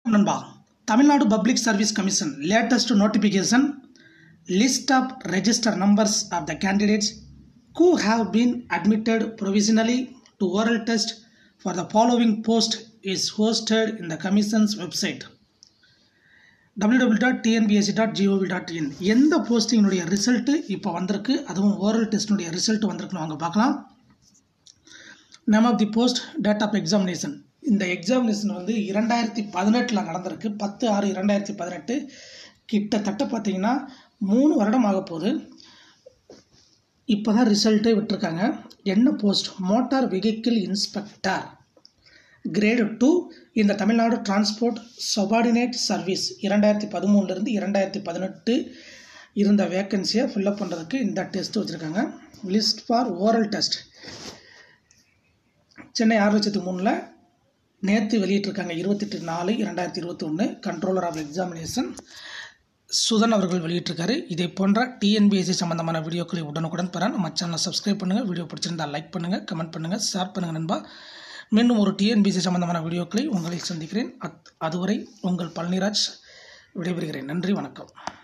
நண்பா Tamil Nadu public service commission latest notification list of register numbers of the candidates who have been admitted provisionally to oral test for the following post is hosted in the commission's website www.tnbsc.gov.in எந்த போஸ்டிங்கினுடைய result இப்போ வந்திருக்கு அதுவும் oral டெஸ்டினுடைய result வந்திருக்குன்னு வாங்க பார்க்கலாம் name of the post date of examination இந்த examination வந்து இரண்டாயிரத்தி பதினெட்டில் நடந்திருக்கு பத்து ஆறு இரண்டாயிரத்தி பதினெட்டு கிட்டத்தட்ட பார்த்தீங்கன்னா மூணு வருடம் ஆக போகுது இப்போ தான் ரிசல்ட்டே விட்டுருக்காங்க என்ன post motor vehicle inspector grade two இந்த தமிழ்நாடு டிரான்ஸ்போர்ட் சபார்டினேட் சர்வீஸ் இரண்டாயிரத்தி பதிமூணுலேருந்து இரண்டாயிரத்தி பதினெட்டு இருந்த வேக்கன்சியை ஃபில்அப் பண்ணுறதுக்கு இந்த டெஸ்ட் வச்சுருக்காங்க list for oral test Chennai ஆறு லட்சத்தி மூணில் நேற்று வெளியிட்டிருக்காங்க இருபத்தெட்டு நாலு இரண்டாயிரத்தி இருபத்தி ஒன்று கண்ட்ரோலர் ஆஃப் எக்ஸாமினேஷன் சுதன் அவர்கள் வெளியிட்டிருக்காரு இதை போன்ற டிஎன்பிஎஸ்சி சம்பந்தமான வீடியோக்களை உடனுக்குடன் பெற நம்ம சேனலை சப்ஸ்கிரைப் பண்ணுங்கள் வீடியோ பிடிச்சிருந்தால் லைக் பண்ணுங்கள் கமெண்ட் பண்ணுங்கள் ஷேர் பண்ணுங்கள் நண்பா மீண்டும் ஒரு டிஎன்பிஎஸ்சி சம்பந்தமான வீடியோக்களை உங்களை சந்திக்கிறேன் அத் அதுவரை உங்கள் பழனிராஜ் விடைபெறுகிறேன் நன்றி வணக்கம்